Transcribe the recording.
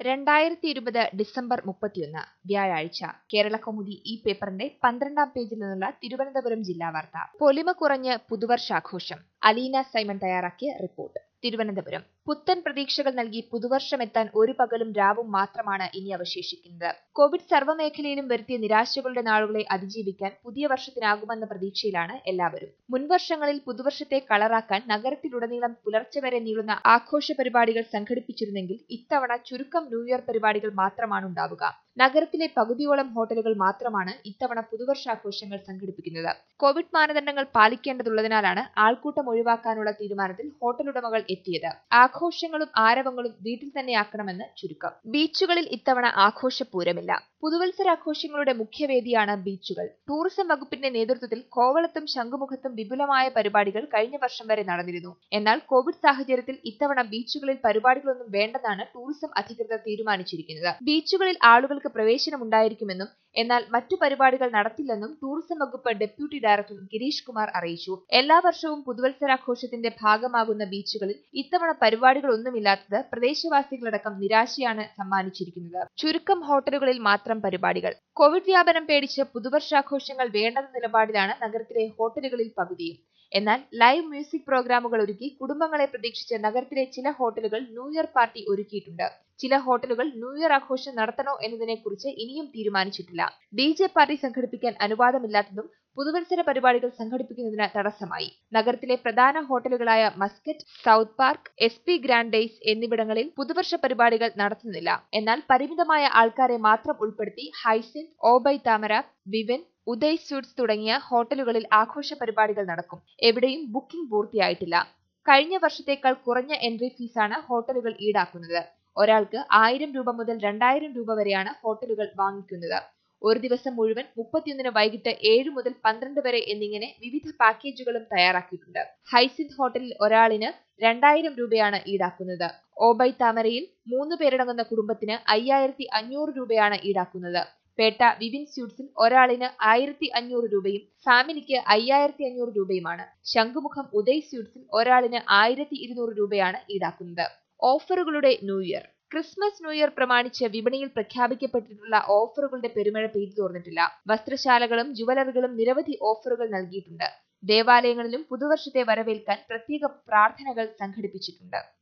രണ്ടായിരത്തി ഇരുപത് ഡിസംബർ മുപ്പത്തിയൊന്ന് വ്യാഴാഴ്ച കേരള കൗമുദി ഈ പേപ്പറിന്റെ പന്ത്രണ്ടാം പേജിൽ നിന്നുള്ള തിരുവനന്തപുരം ജില്ലാ വാർത്ത പൊലിമ കുറഞ്ഞ് പുതുവർഷാഘോഷം അലീന സൈമൺ തയ്യാറാക്കിയ റിപ്പോർട്ട് തിരുവനന്തപുരം പുത്തൻ പ്രതീക്ഷകൾ നൽകി പുതുവർഷമെത്താൻ ഒരു പകലും രാവും മാത്രമാണ് ഇനി അവശേഷിക്കുന്നത് കോവിഡ് സർവ്വമേഖലയിലും വരുത്തിയ നിരാശകളുടെ നാളുകളെ അതിജീവിക്കാൻ പുതിയ വർഷത്തിനാകുമെന്ന പ്രതീക്ഷയിലാണ് എല്ലാവരും മുൻവർഷങ്ങളിൽ പുതുവർഷത്തെ കളറാക്കാൻ നഗരത്തിലുടനീളം പുലർച്ചെ വരെ നീളുന്ന ആഘോഷ പരിപാടികൾ സംഘടിപ്പിച്ചിരുന്നെങ്കിൽ ഇത്തവണ ചുരുക്കം ന്യൂ ഇയർ പരിപാടികൾ മാത്രമാണ് ഉണ്ടാവുക നഗരത്തിലെ പകുതിയോളം ഹോട്ടലുകൾ മാത്രമാണ് ഇത്തവണ പുതുവർഷാഘോഷങ്ങൾ സംഘടിപ്പിക്കുന്നത് കോവിഡ് മാനദണ്ഡങ്ങൾ പാലിക്കേണ്ടതുള്ളതിനാലാണ് ആൾക്കൂട്ടം ഒഴിവാക്കാനുള്ള തീരുമാനത്തിൽ ഹോട്ടൽ ഉടമകൾ എത്തിയത് ആഘോഷങ്ങളും ആരവങ്ങളും വീട്ടിൽ തന്നെയാക്കണമെന്ന് ചുരുക്കം ബീച്ചുകളിൽ ഇത്തവണ ആഘോഷപൂരമില്ല പുതുവത്സരാഘോഷങ്ങളുടെ മുഖ്യവേദിയാണ് ബീച്ചുകൾ ടൂറിസം വകുപ്പിന്റെ നേതൃത്വത്തിൽ കോവളത്തും ശംഖുമുഖത്തും വിപുലമായ പരിപാടികൾ കഴിഞ്ഞ വർഷം വരെ നടന്നിരുന്നു എന്നാൽ കോവിഡ് സാഹചര്യത്തിൽ ഇത്തവണ ബീച്ചുകളിൽ പരിപാടികളൊന്നും വേണ്ടെന്നാണ് ടൂറിസം അധികൃതർ തീരുമാനിച്ചിരിക്കുന്നത് ബീച്ചുകളിൽ ആളുകൾക്ക് പ്രവേശനമുണ്ടായിരിക്കുമെന്നും എന്നാൽ മറ്റു പരിപാടികൾ നടത്തില്ലെന്നും ടൂറിസം വകുപ്പ് ഡെപ്യൂട്ടി ഡയറക്ടർ ഗിരീഷ് കുമാർ അറിയിച്ചു എല്ലാ വർഷവും പുതുവത്സരാഘോഷത്തിന്റെ ഭാഗമാകുന്ന ബീച്ചുകളിൽ ഇത്തവണ പരിപാടികളൊന്നുമില്ലാത്തത് പ്രദേശവാസികളടക്കം നിരാശയാണ് സമ്മാനിച്ചിരിക്കുന്നത് ചുരുക്കം ഹോട്ടലുകളിൽ മാത്രം പരിപാടികൾ കോവിഡ് വ്യാപനം പേടിച്ച് പുതുവർഷാഘോഷങ്ങൾ വേണ്ടെന്ന നിലപാടിലാണ് നഗരത്തിലെ ഹോട്ടലുകളിൽ പകുതിയും എന്നാൽ ലൈവ് മ്യൂസിക് പ്രോഗ്രാമുകൾ ഒരുക്കി കുടുംബങ്ങളെ പ്രതീക്ഷിച്ച് നഗരത്തിലെ ചില ഹോട്ടലുകൾ ന്യൂ ഇയർ പാർട്ടി ഒരുക്കിയിട്ടുണ്ട് ചില ഹോട്ടലുകൾ ന്യൂ ഇയർ ആഘോഷം നടത്തണോ എന്നതിനെക്കുറിച്ച് ഇനിയും തീരുമാനിച്ചിട്ടില്ല ഡി ജെ പാർട്ടി സംഘടിപ്പിക്കാൻ അനുവാദമില്ലാത്തതും പുതുവത്സര പരിപാടികൾ സംഘടിപ്പിക്കുന്നതിന് തടസ്സമായി നഗരത്തിലെ പ്രധാന ഹോട്ടലുകളായ Muscat South Park S P Grand Days എന്നിവിടങ്ങളിൽ പുതുവർഷ പരിപാടികൾ നടത്തുന്നില്ല എന്നാൽ പരിമിതമായ ആൾക്കാരെ മാത്രം ഉൾപ്പെടുത്തി ഹൈസിൻ ഓബൈ താമര വിവൻ ഉദയ് സ്വീറ്റ്സ് തുടങ്ങിയ ഹോട്ടലുകളിൽ ആഘോഷ പരിപാടികൾ നടക്കും എവിടെയും ബുക്കിംഗ് പൂർത്തിയായിട്ടില്ല കഴിഞ്ഞ വർഷത്തേക്കാൾ കുറഞ്ഞ എൻട്രി ഫീസാണ് ഹോട്ടലുകൾ ഈടാക്കുന്നത് ഒരാൾക്ക് ആയിരം രൂപ മുതൽ രണ്ടായിരം രൂപ വരെയാണ് ഹോട്ടലുകൾ വാങ്ങിക്കുന്നത് ഒരു ദിവസം മുഴുവൻ മുപ്പത്തിയൊന്നിന് വൈകിട്ട് ഏഴ് മുതൽ പന്ത്രണ്ട് വരെ എന്നിങ്ങനെ വിവിധ പാക്കേജുകളും തയ്യാറാക്കിയിട്ടുണ്ട് ഹൈസിന്ത് ഹോട്ടലിൽ ഒരാളിന് രണ്ടായിരം രൂപയാണ് ഈടാക്കുന്നത് ഓബൈ താമരയിൽ മൂന്ന് പേരടങ്ങുന്ന കുടുംബത്തിന് അയ്യായിരത്തി അഞ്ഞൂറ് രൂപയാണ് ഈടാക്കുന്നത് പേട്ട വിവിൻ സ്യൂട്ട്സിൽ ഒരാളിന് ആയിരത്തി അഞ്ഞൂറ് രൂപയും ഫാമിലിക്ക് അയ്യായിരത്തി അഞ്ഞൂറ് രൂപയുമാണ് ശംഖുമുഖം ഉദയ് സ്യൂട്ട്സിൽ ഒരാളിന് ആയിരത്തി ഇരുന്നൂറ് രൂപയാണ് ഈടാക്കുന്നത് ഓഫറുകളുടെ new year Christmas new year പ്രമാണിച്ച് വിപണിയിൽ പ്രഖ്യാപിക്കപ്പെട്ടിട്ടുള്ള ഓഫറുകളുടെ പെരുമഴ പെയ്തു തോർന്നിട്ടില്ല വസ്ത്രശാലകളും ജുവലറികളും നിരവധി ഓഫറുകൾ നൽകിയിട്ടുണ്ട് ദേവാലയങ്ങളിലും പുതുവർഷത്തെ വരവേൽക്കാൻ പ്രത്യേക പ്രാർത്ഥനകൾ സംഘടിപ്പിച്ചിട്ടുണ്ട്